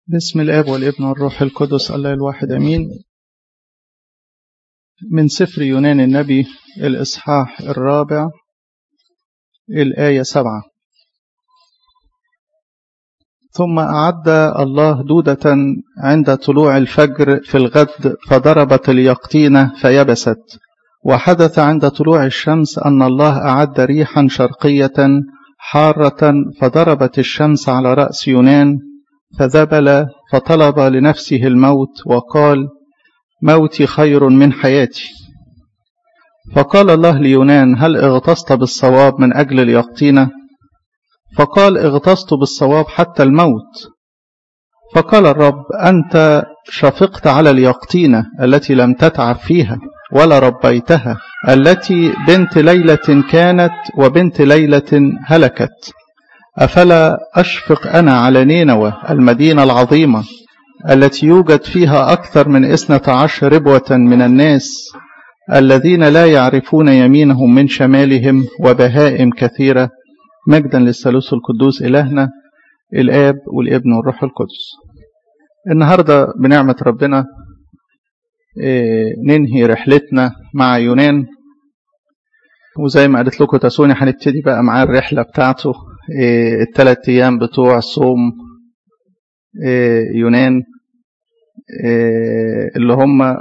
بسم الاب والابن والروح القدس الله الواحد امين من سفر يونان النبي الاصحاح الرابع الايه سبعه ثم اعد الله دوده عند طلوع الفجر في الغد فضربت اليقطينه فيبست وحدث عند طلوع الشمس ان الله اعد ريحا شرقيه حاره فضربت الشمس على راس يونان فذبل فطلب لنفسه الموت وقال موتي خير من حياتي فقال الله ليونان هل اغتصت بالصواب من أجل اليقطينة فقال اغتصت بالصواب حتى الموت فقال الرب أنت شفقت على اليقطينة التي لم تتعب فيها ولا ربيتها التي بنت ليلة كانت وبنت ليلة هلكت أفلا أشفق أنا على نينوى المدينة العظيمة التي يوجد فيها أكثر من إثنة عشر ربوة من الناس الذين لا يعرفون يمينهم من شمالهم وبهائم كثيرة مجدا للثالوث القدوس إلهنا الآب والابن والروح القدس النهاردة بنعمة ربنا ننهي رحلتنا مع يونان وزي ما قالت لكم تسوني هنبتدي بقى معاه الرحلة بتاعته الثلاث أيام بتوع صوم يونان اللي هم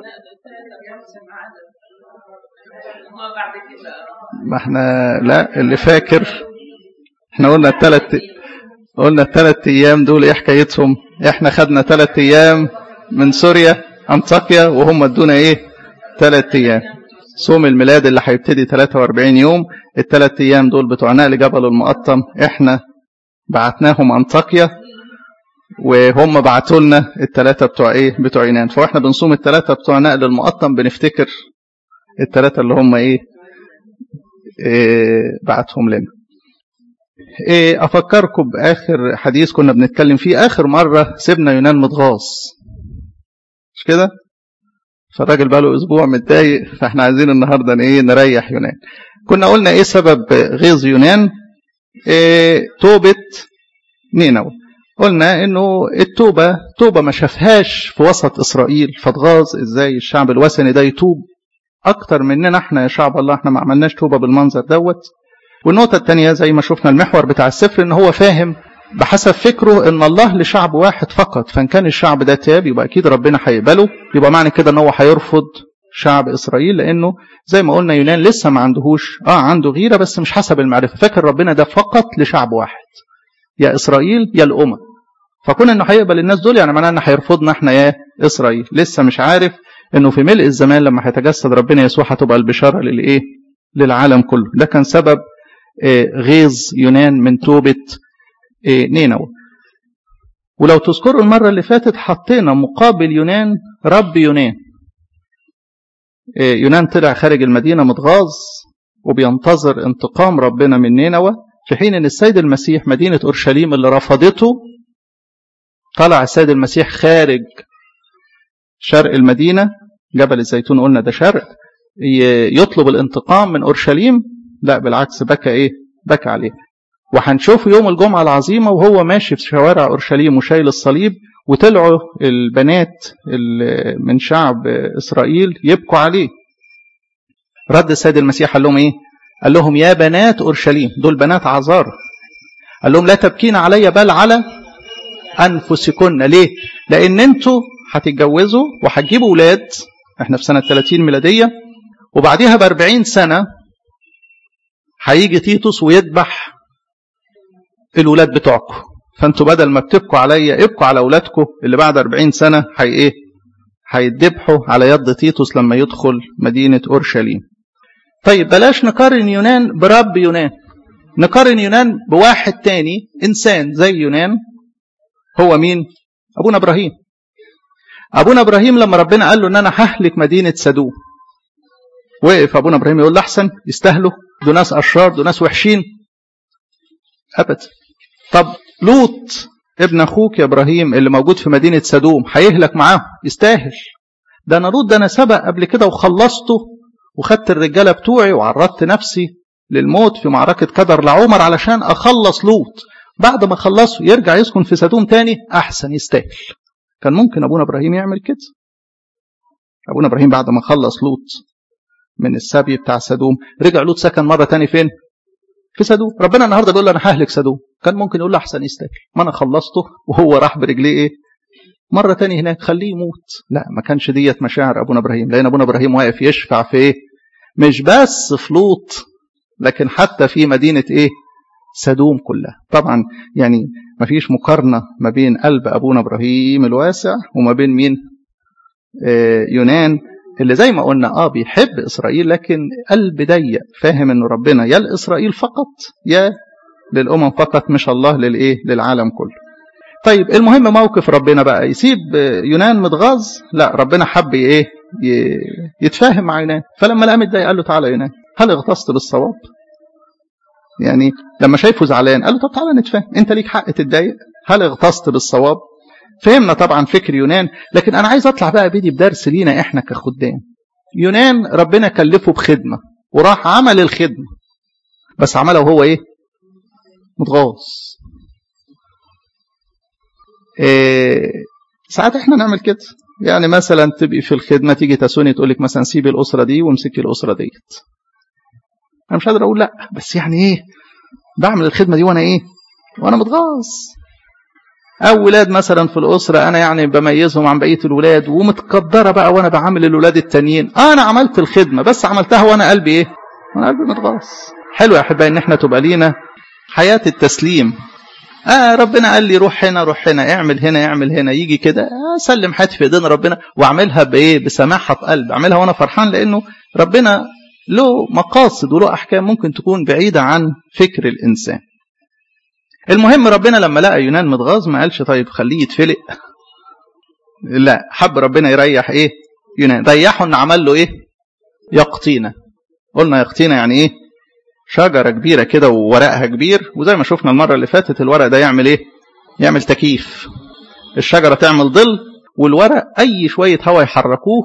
ما احنا لا اللي فاكر احنا قلنا الثلاث قلنا الثلاث ايام دول ايه حكايتهم احنا خدنا ثلاث ايام من سوريا انطاكيا وهم ادونا ايه ثلاث ايام صوم الميلاد اللي هيبتدي 43 يوم الثلاث ايام دول بتوع نقل جبل المقطم احنا بعتناهم انطاكيا وهم بعتوا لنا الثلاثه بتوع ايه بتوع يونان فاحنا بنصوم الثلاثه بتوع نقل المقطم بنفتكر الثلاثه اللي هم ايه, إيه بعتهم لنا إيه افكركم باخر حديث كنا بنتكلم فيه اخر مره سيبنا يونان متغاظ مش كده فالراجل بقى له اسبوع متضايق فاحنا عايزين النهارده ايه نريح يونان كنا قلنا ايه سبب غيظ يونان إيه توبه نينوى قلنا انه التوبه توبه ما شافهاش في وسط اسرائيل فاتغاظ ازاي الشعب الوثني ده يتوب اكتر مننا احنا يا شعب الله احنا ما عملناش توبه بالمنظر دوت والنقطه الثانيه زي ما شفنا المحور بتاع السفر ان هو فاهم بحسب فكره ان الله لشعب واحد فقط فان كان الشعب ده تاب يبقى اكيد ربنا هيقبله يبقى معنى كده ان هو هيرفض شعب اسرائيل لانه زي ما قلنا يونان لسه ما عندهوش اه عنده غيره بس مش حسب المعرفه فاكر ربنا ده فقط لشعب واحد يا اسرائيل يا الامم فكون انه هيقبل الناس دول يعني معناه انه هيرفضنا احنا يا اسرائيل لسه مش عارف انه في ملء الزمان لما هيتجسد ربنا يسوع هتبقى البشاره للايه للعالم كله ده كان سبب غيظ يونان من توبه نينوى ولو تذكروا المرة اللي فاتت حطينا مقابل يونان رب يونان يونان طلع خارج المدينة متغاظ وبينتظر انتقام ربنا من نينوى في حين ان السيد المسيح مدينة اورشليم اللي رفضته طلع السيد المسيح خارج شرق المدينة جبل الزيتون قلنا ده شرق يطلب الانتقام من اورشليم لا بالعكس بكى ايه بكى عليه وهنشوف يوم الجمعة العظيمة وهو ماشي في شوارع أورشليم وشايل الصليب وطلعوا البنات من شعب إسرائيل يبكوا عليه رد السيد المسيح قال لهم إيه قال لهم يا بنات أورشليم دول بنات عذار قال لهم لا تبكين علي بل على أنفسكن ليه لأن أنتوا هتتجوزوا وهتجيبوا أولاد احنا في سنة 30 ميلادية وبعديها ب 40 سنة هيجي تيتوس ويذبح الولاد بتوعكم فانتوا بدل ما بتبكوا عليا ابكوا على اولادكم اللي بعد 40 سنه هي ايه هيتذبحوا على يد تيتوس لما يدخل مدينه اورشليم طيب بلاش نقارن يونان برب يونان نقارن يونان بواحد تاني انسان زي يونان هو مين ابونا ابراهيم ابونا ابراهيم لما ربنا قال له ان انا ههلك مدينه سدوم وقف ابونا ابراهيم يقول له احسن يستاهلوا دول ناس اشرار دول ناس وحشين ابدا طب لوط ابن اخوك يا ابراهيم اللي موجود في مدينه سدوم هيهلك معاه يستاهل ده انا لوط ده انا سبق قبل كده وخلصته وخدت الرجاله بتوعي وعرضت نفسي للموت في معركه كدر لعمر علشان اخلص لوط بعد ما خلصوا يرجع يسكن في سدوم تاني احسن يستاهل كان ممكن ابونا ابراهيم يعمل كده ابونا ابراهيم بعد ما خلص لوط من السبي بتاع سدوم رجع لوط سكن مره تاني فين في سدوم ربنا النهارده بيقول له انا ههلك سدوم كان ممكن يقول له احسن يستاهل ما انا خلصته وهو راح برجليه ايه مره تاني هناك خليه يموت لا ما كانش ديت مشاعر ابونا ابراهيم لان ابونا ابراهيم واقف يشفع في ايه مش بس في لوط لكن حتى في مدينه ايه سدوم كلها طبعا يعني ما فيش مقارنه ما بين قلب ابونا ابراهيم الواسع وما بين مين آه يونان اللي زي ما قلنا اه بيحب اسرائيل لكن قلب ضيق فاهم انه ربنا يا لاسرائيل فقط يا للامم فقط مش الله للايه للعالم كله طيب المهم موقف ربنا بقى يسيب يونان متغاظ لا ربنا حب ايه يتفاهم مع يونان فلما لقى متضايق قال له تعالى يونان هل اغتصت بالصواب يعني لما شايفه زعلان قال له طب تعالى نتفاهم انت ليك حق تتضايق هل اغتصت بالصواب فهمنا طبعا فكر يونان لكن انا عايز اطلع بقى بدي بدرس لينا احنا كخدام يونان ربنا كلفه بخدمه وراح عمل الخدمه بس عملها وهو ايه متغاظ إيه ساعات احنا نعمل كده يعني مثلا تبقي في الخدمه تيجي تسوني تقول لك مثلا سيبي الاسره دي وامسكي الاسره ديت انا مش قادر اقول لا بس يعني ايه بعمل الخدمه دي وانا ايه وانا متغاظ او ولاد مثلا في الاسره انا يعني بميزهم عن بقيه الولاد ومتقدره بقى وانا بعامل الولاد التانيين انا عملت الخدمه بس عملتها وانا قلبي ايه وانا قلبي متغاظ حلو يا احبائي ان احنا تبقى لينا حياه التسليم آه ربنا قال لي روح هنا روح هنا اعمل هنا اعمل هنا يجي كده اسلم حياتي في ايدين ربنا واعملها بايه بسماحه قلب اعملها وانا فرحان لانه ربنا له مقاصد وله احكام ممكن تكون بعيده عن فكر الانسان المهم ربنا لما لقى يونان متغاظ ما قالش طيب خليه يتفلق لا حب ربنا يريح ايه يونان ريحه ان عمل له ايه يقطينه قلنا يقطينه يعني ايه شجرة كبيرة كده وورقها كبير وزي ما شفنا المرة اللي فاتت الورق ده يعمل ايه يعمل تكييف الشجرة تعمل ظل والورق اي شوية هواء يحركوه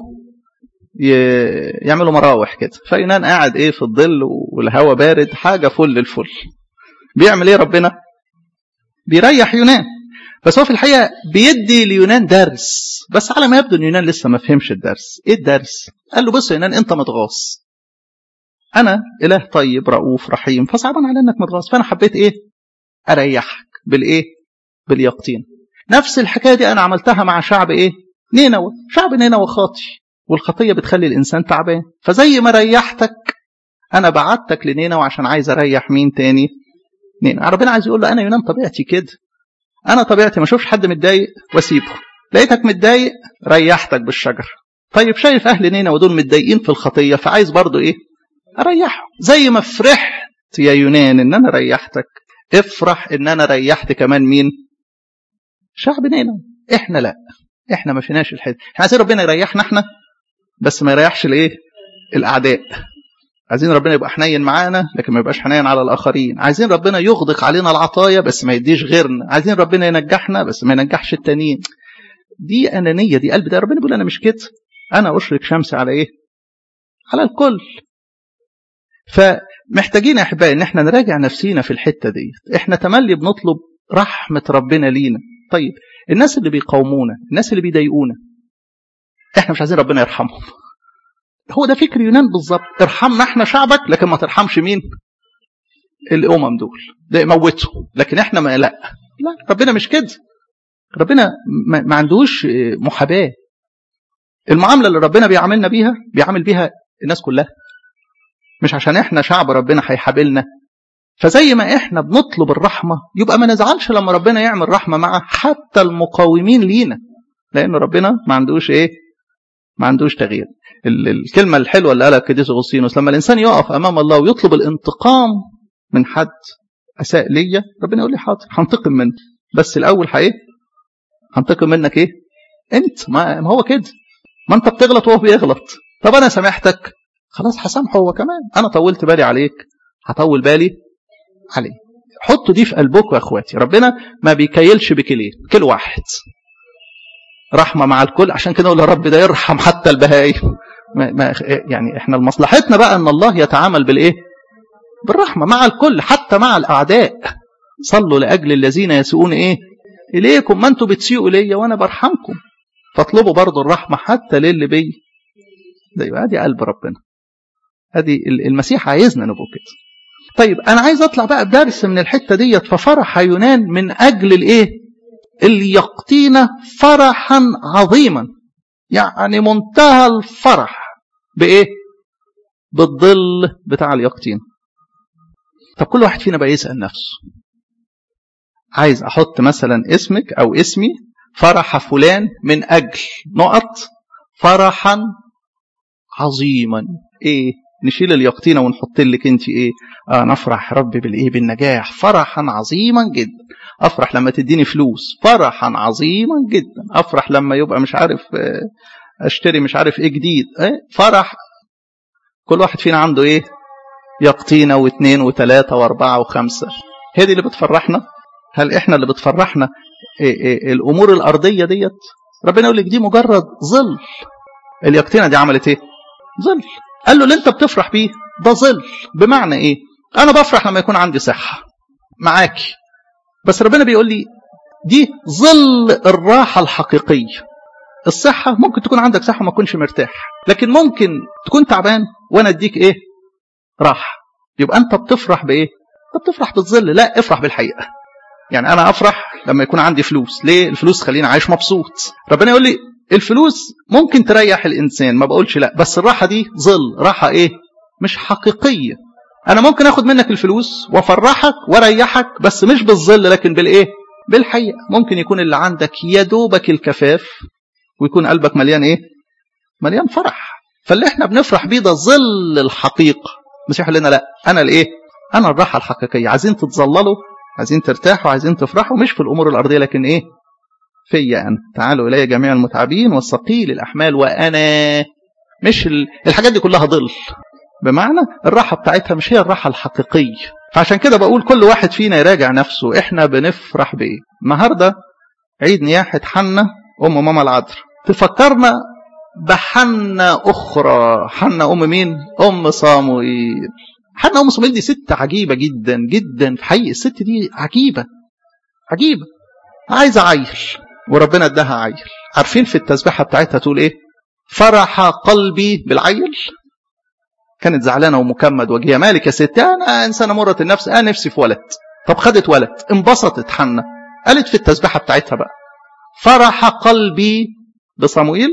يعملوا مراوح كده فيونان قاعد ايه في الظل والهواء بارد حاجة فل الفل بيعمل ايه ربنا بيريح يونان بس هو في الحقيقة بيدي ليونان درس بس على ما يبدو ان يونان لسه ما فهمش الدرس ايه الدرس قال له بص يا يونان انت متغاظ انا اله طيب رؤوف رحيم فصعبان على انك متغاظ فانا حبيت ايه اريحك بالايه باليقطين نفس الحكايه دي انا عملتها مع شعب ايه نينوى شعب نينوى خاطي والخطيه بتخلي الانسان تعبان فزي ما ريحتك انا بعتك لنينوى عشان عايز اريح مين تاني نينوى ربنا عايز يقول له انا يونان طبيعتي كده انا طبيعتي ما اشوفش حد متضايق واسيبه لقيتك متضايق ريحتك بالشجر طيب شايف اهل نينوى دول متضايقين في الخطيه فعايز برضو ايه اريحه زي ما فرحت يا يونان ان انا ريحتك افرح ان انا ريحت كمان مين شعب نينوى احنا لا احنا ما فيناش الحته احنا عايزين ربنا يريحنا احنا بس ما يريحش الايه الاعداء عايزين ربنا يبقى حنين معانا لكن ما يبقاش حنين على الاخرين عايزين ربنا يغدق علينا العطايا بس ما يديش غيرنا عايزين ربنا ينجحنا بس ما ينجحش التانيين دي انانيه دي قلب ده ربنا بيقول انا مش كده انا اشرك شمسي على ايه على الكل فمحتاجين يا احبائي ان احنا نراجع نفسينا في الحته دي احنا تملي بنطلب رحمه ربنا لينا طيب الناس اللي بيقاومونا الناس اللي بيضايقونا احنا مش عايزين ربنا يرحمهم هو ده فكر يونان بالظبط ارحمنا احنا شعبك لكن ما ترحمش مين الامم دول ده موتهم لكن احنا ما لا لا ربنا مش كده ربنا ما, ما عندوش محاباه المعامله اللي ربنا بيعاملنا بيها بيعامل بيها الناس كلها مش عشان احنا شعب ربنا هيحابلنا فزي ما احنا بنطلب الرحمه يبقى ما نزعلش لما ربنا يعمل رحمه مع حتى المقاومين لينا لان ربنا ما عندوش ايه ما عندوش تغيير الكلمه الحلوه اللي قالها القديس اغسطينوس لما الانسان يقف امام الله ويطلب الانتقام من حد اساء ليا ربنا يقول لي حاضر هنتقم منه بس الاول ايه هنتقم منك ايه انت ما هو كده ما انت بتغلط وهو بيغلط طب انا سامحتك خلاص هسامحه هو كمان انا طولت بالي عليك هطول بالي عليه حطوا دي في قلبكم يا اخواتي ربنا ما بيكيلش بكلين كل واحد رحمه مع الكل عشان كده نقول يا رب ده يرحم حتى البهايم ما ما يعني احنا مصلحتنا بقى ان الله يتعامل بالايه بالرحمه مع الكل حتى مع الاعداء صلوا لاجل الذين يسيئون ايه اليكم ما انتوا بتسيئوا ليا وانا برحمكم فاطلبوا برضو الرحمه حتى للي بي ده يبقى ادي قلب ربنا ادي المسيح عايزنا نبقى كده طيب انا عايز اطلع بقى بدرس من الحته ديت ففرح يونان من اجل الايه اللي يقطينا فرحا عظيما يعني منتهى الفرح بايه بالظل بتاع اليقطين طب كل واحد فينا بقى يسال نفسه عايز احط مثلا اسمك او اسمي فرح فلان من اجل نقط فرحا عظيما ايه نشيل اليقطينه ونحط لك انت ايه اه نفرح رب بالايه بالنجاح فرحا عظيما جدا افرح لما تديني فلوس فرحا عظيما جدا افرح لما يبقى مش عارف اشتري مش عارف ايه جديد ايه فرح كل واحد فينا عنده ايه يقطينه واثنين وثلاثه واربعه وخمسه هي دي اللي بتفرحنا هل احنا اللي بتفرحنا إيه إيه الامور الارضيه ديت ربنا يقول لك دي مجرد ظل اليقطينه دي عملت ايه ظل قال له اللي انت بتفرح بيه ده ظل بمعنى ايه انا بفرح لما يكون عندي صحه معاكي بس ربنا بيقول لي دي ظل الراحه الحقيقيه الصحه ممكن تكون عندك صحه ما تكونش مرتاح لكن ممكن تكون تعبان وانا اديك ايه راحه يبقى انت بتفرح بايه انت بتفرح بالظل لا افرح بالحقيقه يعني انا افرح لما يكون عندي فلوس ليه الفلوس تخليني عايش مبسوط ربنا يقول لي الفلوس ممكن تريح الانسان ما بقولش لا بس الراحه دي ظل راحه ايه مش حقيقيه انا ممكن اخد منك الفلوس وافرحك واريحك بس مش بالظل لكن بالايه بالحقيقه ممكن يكون اللي عندك يا دوبك الكفاف ويكون قلبك مليان ايه مليان فرح فاللي احنا بنفرح بيه ده ظل الحقيقه المسيح لنا لا انا الايه انا الراحه الحقيقيه عايزين تتظللوا عايزين ترتاحوا عايزين تفرحوا مش في الامور الارضيه لكن ايه فيا انا تعالوا الي جميع المتعبين والثقيل الاحمال وانا مش الحاجات دي كلها ظل بمعنى الراحه بتاعتها مش هي الراحه الحقيقيه فعشان كده بقول كل واحد فينا يراجع نفسه احنا بنفرح بايه النهارده عيد نياحه حنه ام ماما العذراء تفكرنا بحنة أخرى حنة أم مين؟ أم صاموئيل حنة أم صاموئيل دي ست عجيبة جدا جدا في حقيقة الست دي عجيبة عجيبة عايزة عيل وربنا اداها عيل عارفين في التسبيحة بتاعتها تقول ايه فرح قلبي بالعيل كانت زعلانة ومكمد وجهها مالك يا ست أنا إنسانة مرة النفس أنا نفسي في ولد طب خدت ولد انبسطت حنة قالت في التسبيحة بتاعتها بقى فرح قلبي بصموئيل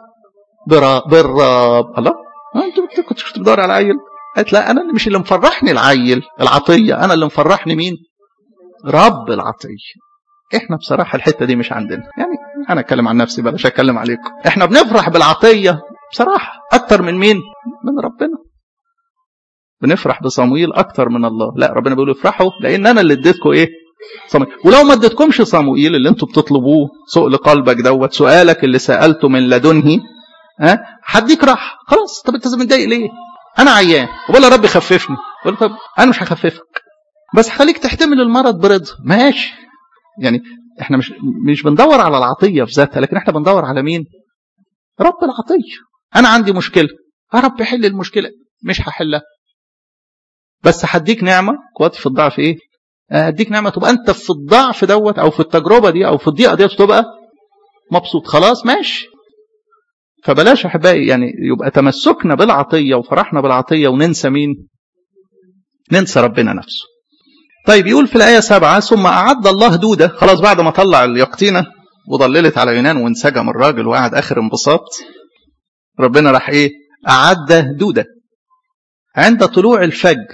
بالرب الله انت كنت كنت بتدور على عيل قالت لا انا اللي مش اللي مفرحني العيل العطيه انا اللي مفرحني مين رب العطيه احنا بصراحه الحته دي مش عندنا يعني انا اتكلم عن نفسي بلاش اتكلم عليكم احنا بنفرح بالعطيه بصراحه اكتر من مين من ربنا بنفرح بصمويل اكتر من الله لا ربنا بيقول افرحوا لان انا اللي اديتكم ايه صموئيل ولو ما اديتكمش صموئيل اللي انتوا بتطلبوه سوء لقلبك دوت سؤالك اللي سالته من لدنه ها هديك راحه خلاص طب انت متضايق ليه انا عيان وبقول يا رب خففني بقول طب انا مش هخففك بس هخليك تحتمل المرض برضا ماشي يعني احنا مش مش بندور على العطيه في ذاتها لكن احنا بندور على مين رب العطيه انا عندي مشكله يا رب حل المشكله مش هحلها بس هديك نعمه قوتي في الضعف ايه هديك نعمه تبقى انت في الضعف دوت او في التجربه دي او في الضيقه ديت تبقى مبسوط خلاص ماشي فبلاش احبائي يعني يبقى تمسكنا بالعطيه وفرحنا بالعطيه وننسى مين؟ ننسى ربنا نفسه. طيب يقول في الايه سبعه ثم اعد الله دوده خلاص بعد ما طلع اليقطينه وضللت على يونان وانسجم الراجل وقعد اخر انبساط ربنا راح ايه؟ اعد دوده عند طلوع الفجر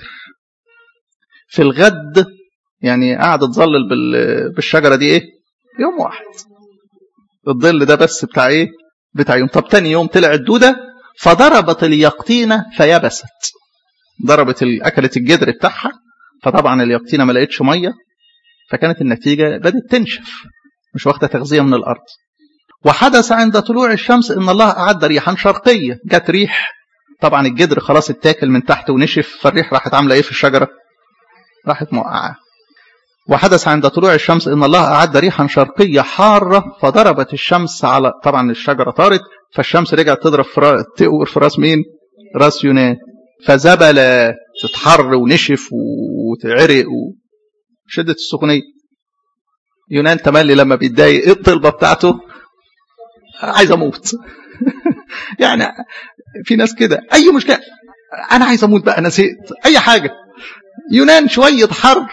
في الغد يعني قعد تظلل بالشجره دي ايه؟ يوم واحد. الظل ده بس بتاع ايه؟ بتاع يوم طب تاني يوم طلعت دودة فضربت اليقطينة فيبست ضربت أكلت الجدر بتاعها فطبعا اليقطينة ما لقيتش مية فكانت النتيجة بدأت تنشف مش واخدة تغذية من الأرض وحدث عند طلوع الشمس إن الله أعد ريحا شرقية جت ريح طبعا الجدر خلاص اتاكل من تحت ونشف فالريح راحت عاملة إيه في الشجرة راحت موقعة وحدث عند طلوع الشمس ان الله اعد ريحا شرقيه حاره فضربت الشمس على طبعا الشجره طارت فالشمس رجعت تضرب في تقور في راس مين؟ راس يونان فزبل تتحر ونشف وتعرق شدة السخونية يونان تملي لما بيتضايق ايه الطلبة بتاعته عايز اموت يعني في ناس كده اي مشكلة انا عايز اموت بقى انا زهقت اي حاجة يونان شوية حر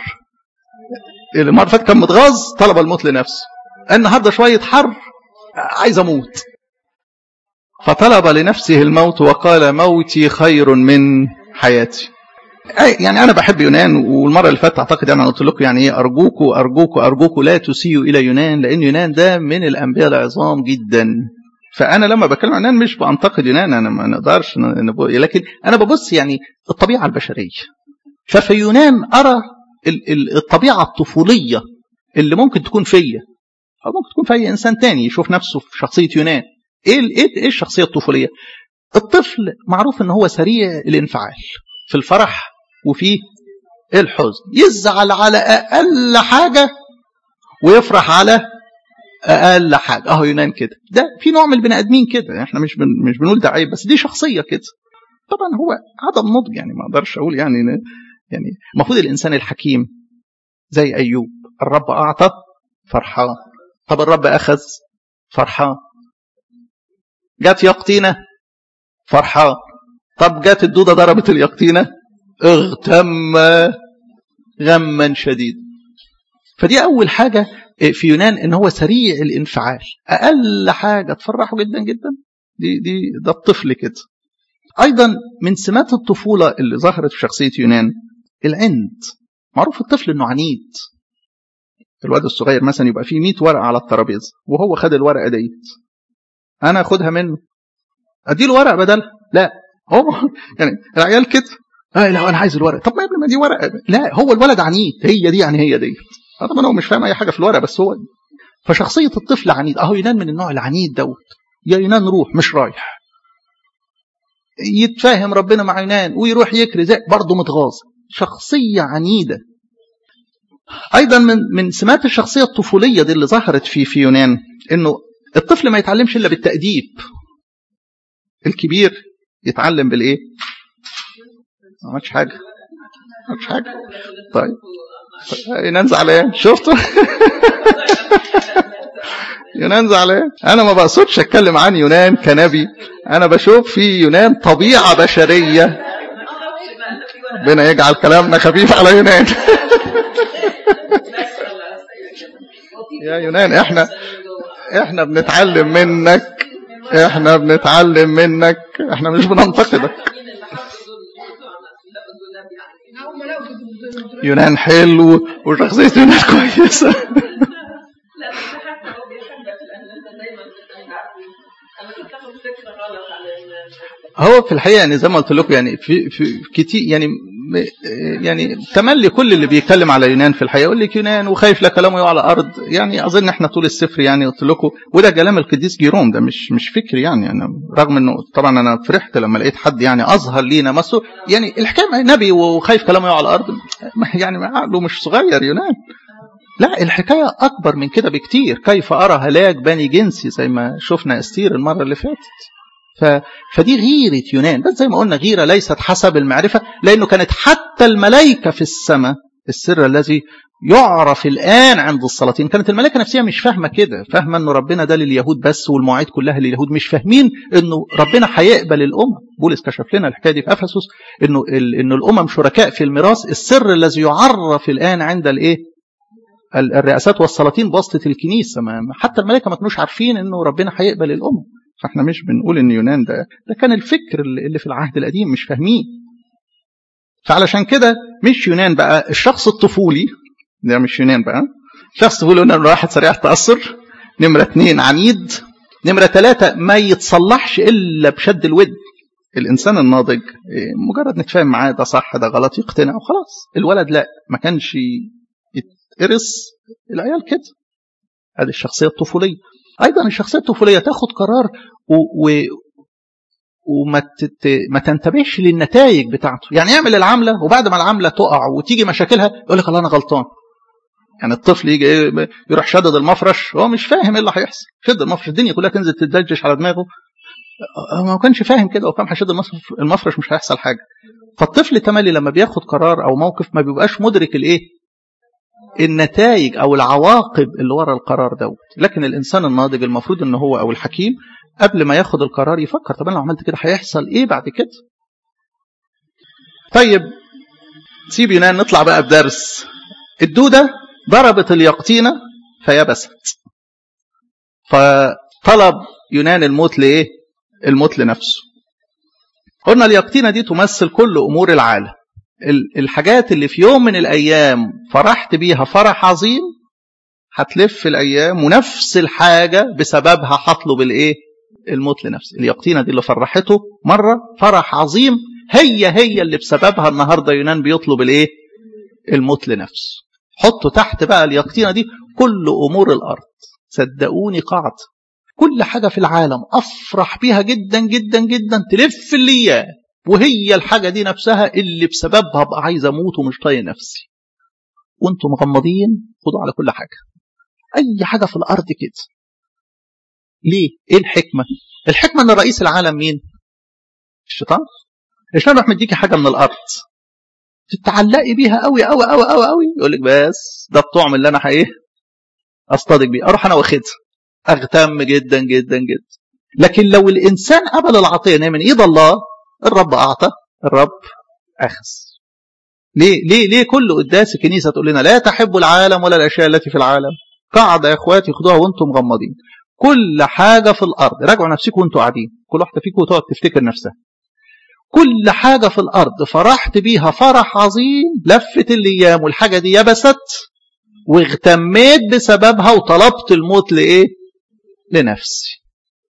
المرة اللي فاتت كان متغاظ طلب الموت لنفسه النهارده شوية حر عايز اموت فطلب لنفسه الموت وقال موتي خير من حياتي يعني انا بحب يونان والمره اللي فاتت اعتقد يعني انا قلت لكم يعني ايه ارجوكوا ارجوكوا ارجوكوا لا تسيئوا الى يونان لان يونان ده من الانبياء العظام جدا فانا لما بكلم عن يونان مش بانتقد يونان انا ما نقدرش لكن انا ببص يعني الطبيعه البشريه ففي يونان ارى الطبيعه الطفوليه اللي ممكن تكون فيا او ممكن تكون في اي انسان تاني يشوف نفسه في شخصيه يونان ايه ايه ايه الشخصيه الطفوليه الطفل معروف ان هو سريع الانفعال في الفرح وفي الحزن يزعل على اقل حاجه ويفرح على اقل حاجه اهو يونان كده ده في نوع من البني ادمين كده احنا مش بن مش بنقول ده عيب بس دي شخصيه كده طبعا هو عدم نضج يعني ما اقدرش اقول يعني يعني المفروض الانسان الحكيم زي ايوب الرب اعطى فرحان طب الرب اخذ فرحان جت يقطينه فرحان طب جت الدوده ضربت اليقطينه اغتم غما شديدا فدي اول حاجه في يونان ان هو سريع الانفعال اقل حاجه تفرحه جدا جدا دي دي ده الطفل كده ايضا من سمات الطفوله اللي ظهرت في شخصيه يونان العند معروف الطفل انه عنيد الواد الصغير مثلا يبقى فيه 100 ورقه على الترابيزه وهو خد الورقه ديت انا اخدها منه اديله ورقه بدلها لا هو يعني العيال كده اه لا انا عايز الورقه طب ما يا ابني ما دي ورقه لا هو الولد عنيد هي دي يعني هي دي طبعا هو مش فاهم اي حاجه في الورقه بس هو فشخصيه الطفل عنيد اهو ينام من النوع العنيد دوت يا يونان روح مش رايح يتفاهم ربنا مع يونان ويروح يكري زي برضه متغاظ شخصيه عنيده ايضا من من سمات الشخصيه الطفوليه دي اللي ظهرت في في يونان انه الطفل ما يتعلمش الا بالتاديب الكبير يتعلم بالايه ما عملش حاجه ما عملش حاجه طيب يونان زعلان شفتوا يونان زعلان انا ما بقصدش اتكلم عن يونان كنبي انا بشوف في يونان طبيعه بشريه ربنا يجعل كلامنا خفيف على يونان يا يونان احنا احنا بنتعلم منك احنا بنتعلم منك احنا مش بننتقدك يونان حلو وشخصية يونان كويسة هو في الحقيقه يعني زي ما قلت لكم يعني في في كتير يعني يعني تملي كل اللي بيتكلم على يونان في الحقيقه يقول لك يونان وخايف لا كلامه يقع على الارض يعني اظن احنا طول السفر يعني قلت لكم وده كلام القديس جيروم ده مش مش فكري يعني انا رغم انه طبعا انا فرحت لما لقيت حد يعني اظهر لينا مصر يعني الحكايه نبي وخايف كلامه يقع على الارض يعني عقله مش صغير يونان لا الحكايه اكبر من كده بكتير كيف ارى هلاك بني جنسي زي ما شفنا استير المره اللي فاتت ف... فدي غيرة يونان بس زي ما قلنا غيرة ليست حسب المعرفة لأنه كانت حتى الملائكة في السماء السر الذي يعرف الآن عند السلاطين كانت الملائكة نفسها مش فاهمة كده فاهمة أنه ربنا ده لليهود بس والمواعيد كلها لليهود مش فاهمين أنه ربنا هيقبل الأمم بولس كشف لنا الحكاية دي في أفسس أنه ال... أنه الأمم شركاء في الميراث السر الذي يعرف الآن عند الإيه الرئاسات والسلاطين بواسطة الكنيسة ما حتى الملائكة ما كانوش عارفين أنه ربنا هيقبل الأمم فاحنا مش بنقول ان يونان ده ده كان الفكر اللي في العهد القديم مش فاهمين فعلشان كده مش يونان بقى الشخص الطفولي ده مش يونان بقى الشخص الطفولي قلنا واحد سريع التأثر نمرة اثنين عنيد نمرة ثلاثة ما يتصلحش إلا بشد الود الإنسان الناضج مجرد نتفاهم معاه ده صح ده غلط يقتنع وخلاص الولد لا ما كانش يتقرص العيال كده هذه الشخصية الطفولية ايضا الشخصيه الطفوليه تاخد قرار و, و وما تت... ما تنتبهش للنتائج بتاعته يعني يعمل العمله وبعد ما العمله تقع وتيجي مشاكلها يقول لك الله انا غلطان يعني الطفل يجي يروح شدد المفرش هو مش فاهم ايه اللي هيحصل شد المفرش الدنيا كلها تنزل تدجش على دماغه هو ما كانش فاهم كده هو فاهم هشد المفرش مش هيحصل حاجه فالطفل تملي لما بياخد قرار او موقف ما بيبقاش مدرك الايه النتائج او العواقب اللي ورا القرار دوت لكن الانسان الناضج المفروض ان هو او الحكيم قبل ما ياخد القرار يفكر طب انا لو عملت كده هيحصل ايه بعد كده طيب سيب يونان نطلع بقى بدرس الدودة ضربت اليقطينة فيبست فطلب يونان الموت لإيه الموت لنفسه قلنا اليقطينة دي تمثل كل أمور العالم الحاجات اللي في يوم من الأيام فرحت بيها فرح عظيم هتلف الأيام ونفس الحاجة بسببها هطلب الإيه الموت لنفسه اليقطينة دي اللي فرحته مرة فرح عظيم هي هي اللي بسببها النهاردة يونان بيطلب الإيه الموت لنفسه حطوا تحت بقى اليقطينة دي كل أمور الأرض صدقوني قاعدة كل حاجة في العالم أفرح بيها جدا جدا جدا تلف الأيام وهي الحاجة دي نفسها اللي بسببها بقى عايز أموت ومش طايق نفسي وانتم مغمضين خدوا على كل حاجة أي حاجة في الأرض كده ليه؟ إيه الحكمة؟ الحكمة إن رئيس العالم مين؟ الشيطان الشيطان راح مديكي حاجة من الأرض تتعلقي بيها قوي قوي قوي قوي قوي يقول لك بس ده الطعم اللي انا ايه اصطدق بيه اروح انا واخدها اغتم جدا جدا جدا لكن لو الانسان قبل العطيه من ايد الله الرب اعطى الرب اخذ ليه ليه ليه كل قداس الكنيسه تقول لنا لا تحبوا العالم ولا الاشياء التي في العالم قاعده يا اخواتي خدوها وانتم مغمضين كل حاجه في الارض راجعوا نفسكم وانتم قاعدين كل واحده فيكم تقعد تفتكر نفسها كل حاجة في الأرض فرحت بيها فرح عظيم لفت الأيام والحاجة دي يبست واغتميت بسببها وطلبت الموت لإيه؟ لنفسي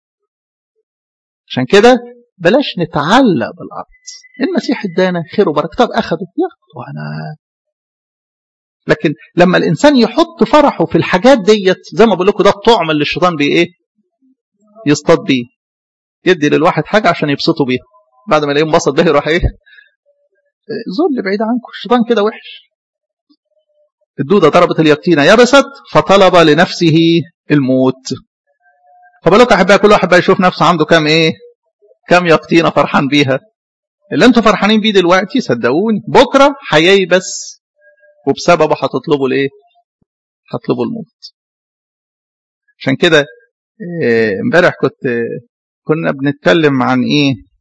عشان كده بلاش نتعلق بالأرض المسيح ادانا خير وبركة طب أخده ياخده وأنا لكن لما الإنسان يحط فرحه في الحاجات ديت زي ما بقول لكم ده الطعم اللي الشيطان بيه إيه؟ يصطاد بيه يدي للواحد حاجة عشان يبسطه بيها بعد ما الاقيه انبسط به يروح ايه ذل بعيد عنكم الشيطان كده وحش الدودة ضربت اليقطينة يبست فطلب لنفسه الموت فبالك احبائي كل واحد بقى يشوف نفسه عنده كام ايه كام يقطينة فرحان بيها اللي انتوا فرحانين بيه دلوقتي صدقوني بكرة هييبس وبسببه هتطلبوا الايه هتطلبوا الموت عشان كده امبارح كنت كنا بنتكلم عن ايه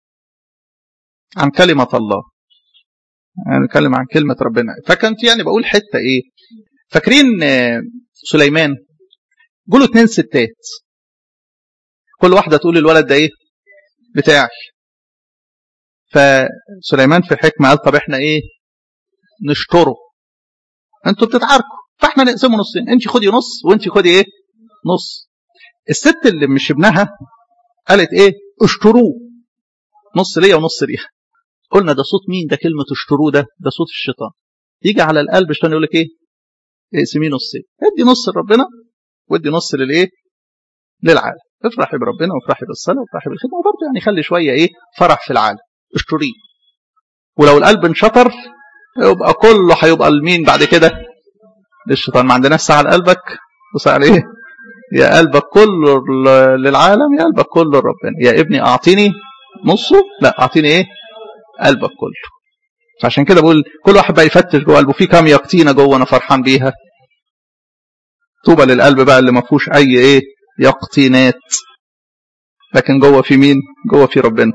عن كلمة الله يعني نتكلم عن كلمة ربنا فكنت يعني بقول حتة ايه فاكرين سليمان قولوا اتنين ستات كل واحدة تقول الولد ده ايه بتاعي فسليمان في الحكمة قال طب احنا ايه نشطره انتوا بتتعاركوا فاحنا نقسمه نصين انت خدي نص وانت خدي ايه نص الست اللي مش ابنها قالت ايه اشتروه نص ليا ونص ليها قلنا ده صوت مين ده كلمة اشتروه ده ده صوت الشيطان يجي على القلب الشيطان يقول لك ايه اقسميه نصين ادي نص لربنا وادي نص للايه للعالم افرحي بربنا وافرحي بالصلاه وافرحي بالخدمه وبرضه يعني خلي شويه ايه فرح في العالم اشتريه ولو القلب انشطر يبقى كله هيبقى لمين بعد كده للشيطان ما عندناش ساعه لقلبك وساعه لايه يا قلبك كله للعالم يا قلبك كله لربنا يا ابني اعطيني نصه لا اعطيني ايه قلبك كله فعشان كده بقول كل واحد بقى يفتش جوه قلبه في كام يقطينه جوه انا فرحان بيها طوبى للقلب بقى اللي ما فيهوش اي ايه يقطينات لكن جوه في مين جوه في ربنا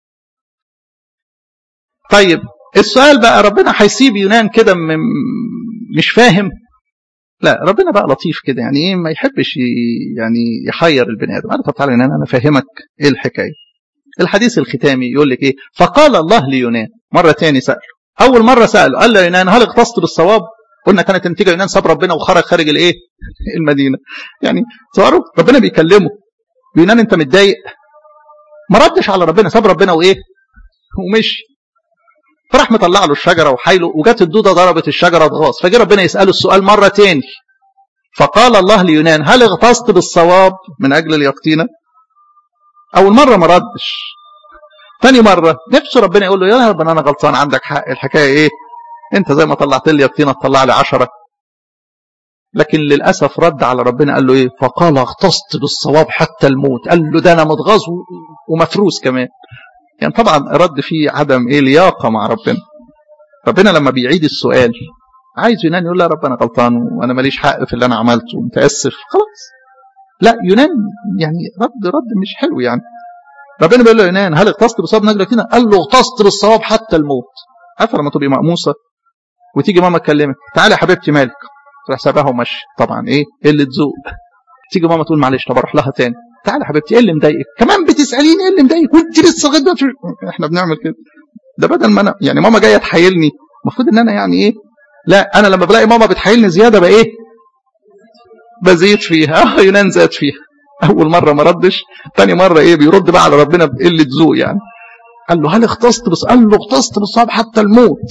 طيب السؤال بقى ربنا هيسيب يونان كده مش فاهم لا ربنا بقى لطيف كده يعني ايه ما يحبش يعني يحير البني ادم انا طب تعالى يونان انا فاهمك ايه الحكايه الحديث الختامي يقول لك ايه فقال الله ليونان مره تاني ساله اول مره ساله قال له يونان هل اغتصت بالصواب قلنا كانت النتيجه يونان ساب ربنا وخرج خارج الايه المدينه يعني تصوروا ربنا بيكلمه يونان انت متضايق ما ردش على ربنا ساب ربنا وايه ومشي فراح مطلع له الشجره وحايله وجت الدوده ضربت الشجره اتغاظ فجه ربنا يساله السؤال مره تاني فقال الله ليونان هل اغتصت بالصواب من اجل اليقطينه اول مره ما ردش ثاني مره نفسه ربنا يقول له يا رب انا غلطان عندك حق الحكايه ايه انت زي ما طلعت لي يقطينه تطلع لي عشرة لكن للاسف رد على ربنا قال له ايه فقال اغتصت بالصواب حتى الموت قال له ده انا متغاظ ومفروس كمان يعني طبعا رد فيه عدم ايه لياقه مع ربنا ربنا لما بيعيد السؤال عايز يونان يقول لا رب انا غلطان وانا ماليش حق في اللي انا عملته ومتاسف خلاص لا يونان يعني رد رد مش حلو يعني ربنا بيقول له يونان هل اغتصت بصواب نجلتنا قال له اغتصت بالصواب حتى الموت عارفه لما تبقي مقموصه وتيجي ماما تكلمك تعالي يا حبيبتي مالك تروح سابها ومشي طبعا ايه اللي تذوق تيجي ماما تقول معلش طب اروح لها تاني تعالى يا حبيبتي ايه اللي مضايقك كمان بتساليني ايه اللي مضايقك وانت لسه لغايه دلوقتي احنا بنعمل كده ده بدل ما انا يعني ماما جايه تحايلني المفروض ان انا يعني ايه لا انا لما بلاقي ماما بتحايلني زياده بقى ايه بزيد فيها اه يونان زاد فيها اول مره ما ردش تاني مره ايه بيرد بقى على ربنا بقله ذوق يعني قال له هل اختصت بس قال له اختصت بالصواب حتى الموت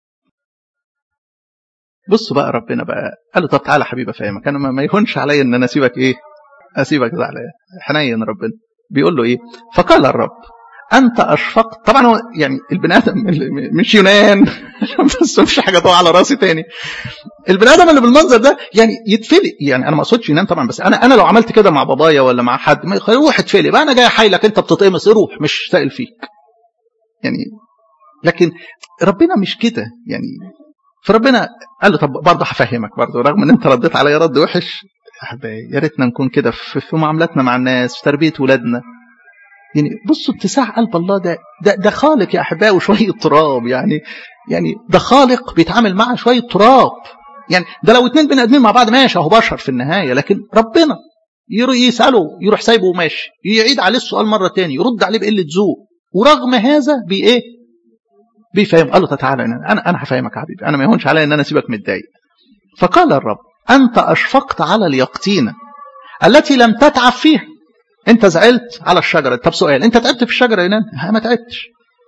بصوا بقى ربنا بقى قال له طب تعالى حبيبي افهمك انا ما يهونش عليا ان انا اسيبك ايه اسيبك زعلان حنين ربنا بيقول له ايه فقال الرب انت اشفقت طبعا هو يعني البني ادم مش يونان بس مش حاجه تقع على راسي تاني البني ادم اللي بالمنظر ده يعني يتفلق يعني انا ما اقصدش يونان طبعا بس انا انا لو عملت كده مع بابايا ولا مع حد ما روح اتفلق بقى انا جاي احايلك انت بتتقمص روح مش سائل فيك يعني لكن ربنا مش كده يعني فربنا قال له طب برضه هفهمك برضه رغم ان انت رديت عليا رد وحش يا ريتنا نكون كده في, في معاملاتنا مع الناس في تربيه ولادنا يعني بصوا اتساع قلب الله ده ده, ده خالق يا احبائي وشويه تراب يعني يعني ده خالق بيتعامل مع شويه تراب يعني ده لو اتنين بني ادمين مع بعض ماشي اهو بشر في النهايه لكن ربنا يساله يروح سايبه وماشي يعيد عليه السؤال مره تاني يرد عليه بقله ذوق ورغم هذا بي ايه بيفهم قال له تعالى انا انا هفهمك يا حبيبي انا ما يهونش عليا ان انا اسيبك متضايق فقال الرب انت اشفقت على اليقطينه التي لم تتعب فيها انت زعلت على الشجره طب سؤال انت تعبت في الشجره يا يونان ما تعبتش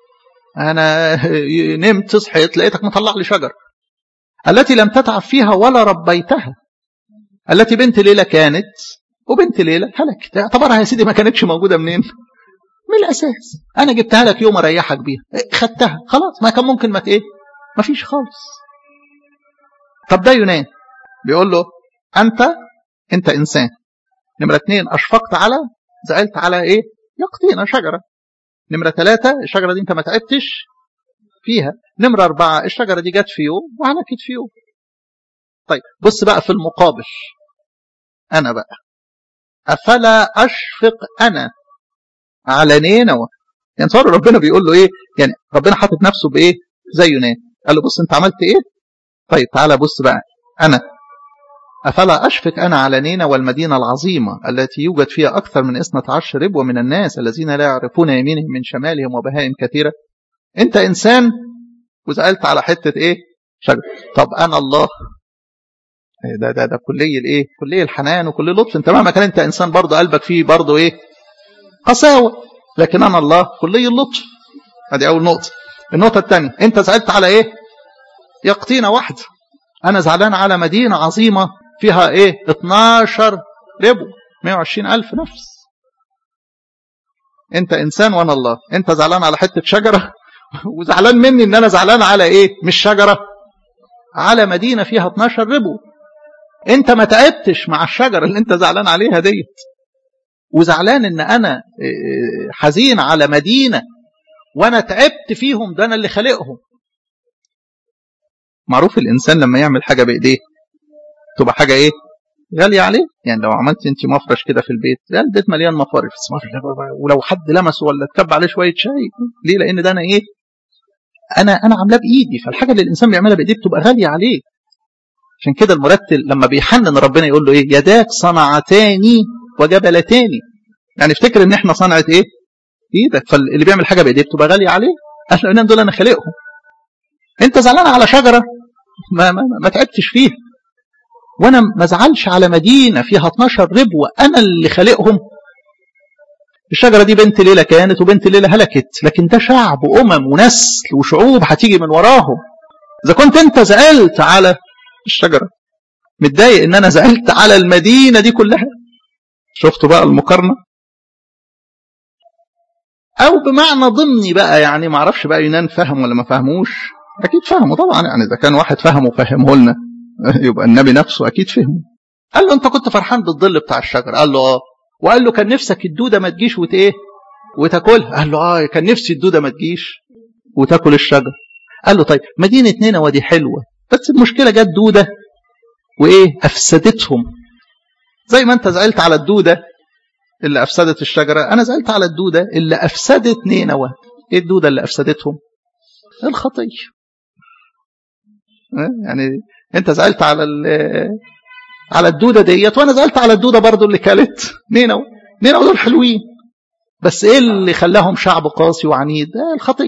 انا نمت صحيت لقيتك مطلع لي شجره التي لم تتعب فيها ولا ربيتها التي بنت ليلى كانت وبنت ليلى هلكت اعتبرها يا سيدي ما كانتش موجوده منين من الاساس انا جبتها لك يوم اريحك بيها خدتها خلاص ما كان ممكن ما ايه ما فيش خالص طب ده يونان بيقول له انت انت انسان نمره اثنين اشفقت على زعلت على ايه يقطينا شجره نمره ثلاثه الشجره دي انت ما تعبتش فيها نمره اربعه الشجره دي جت في يوم وهلكت في يوم طيب بص بقى في المقابل انا بقى افلا اشفق انا على نينوى يعني صار ربنا بيقول له ايه يعني ربنا حاطط نفسه بايه زي يونان قال له بص انت عملت ايه طيب تعالى بص بقى انا أفلا أشفق أنا على نينا والمدينة العظيمة التي يوجد فيها أكثر من اثنة عشر ربوة من الناس الذين لا يعرفون يمينهم من شمالهم وبهائم كثيرة أنت إنسان وزعلت على حتة إيه شجر طب أنا الله ده ده ده كلية الإيه كلية الحنان وكلية اللطف أنت مهما كان أنت إنسان برضه قلبك فيه برضه إيه قساوة لكن أنا الله كلية اللطف هذه أول نقطة النقطة الثانية أنت زعلت على إيه يقطينة واحدة أنا زعلان على مدينة عظيمة فيها ايه 12 ربو 120 ألف نفس انت انسان وانا الله انت زعلان على حتة شجرة وزعلان مني ان انا زعلان على ايه مش شجرة على مدينة فيها 12 ربو انت ما تعبتش مع الشجرة اللي انت زعلان عليها ديت وزعلان ان انا حزين على مدينة وانا تعبت فيهم ده انا اللي خالقهم معروف الانسان لما يعمل حاجة بايديه تبقى حاجة ايه غالية عليه يعني لو عملت انت مفرش كده في البيت ده البيت مليان مفارش ولو حد لمسه ولا اتكب عليه شوية شاي ليه لان ده انا ايه انا انا عاملاه بايدي فالحاجة اللي الانسان بيعملها بايديه بتبقى غالية عليه عشان كده المرتل لما بيحنن ربنا يقول له ايه يداك صنعتاني وجبلتاني يعني افتكر ان احنا صنعت ايه ايدك فاللي بيعمل حاجة بايديه بتبقى غالية عليه اهل دول انا خالقهم انت زعلان على شجرة ما, ما, ما تعبتش فيها وانا ما ازعلش على مدينه فيها 12 ربوه انا اللي خالقهم الشجره دي بنت ليله كانت وبنت ليله هلكت لكن ده شعب وامم ونسل وشعوب هتيجي من وراهم اذا كنت انت زعلت على الشجره متضايق ان انا زعلت على المدينه دي كلها شفتوا بقى المقارنه او بمعنى ضمني بقى يعني ما اعرفش بقى يونان فهم ولا ما فهموش اكيد فهموا طبعا يعني اذا كان واحد فهم وفهمه لنا يبقى النبي نفسه اكيد فهمه قال له انت كنت فرحان بالظل بتاع الشجر قال له اه وقال له كان نفسك الدوده ما تجيش وت ايه وتاكلها قال له اه كان نفسي الدوده ما تجيش وتاكل الشجر قال له طيب مدينه نينوى دي حلوه بس المشكله جت دوده وايه افسدتهم زي ما انت زعلت على الدوده اللي افسدت الشجره انا زعلت على الدوده اللي افسدت نينوى ايه الدوده اللي افسدتهم الخطيه يعني انت زعلت على على الدوده ديت وانا زعلت على الدوده برضو اللي كلت نينوى نينوى دول حلوين بس ايه اللي خلاهم شعب قاسي وعنيد آه الخطيه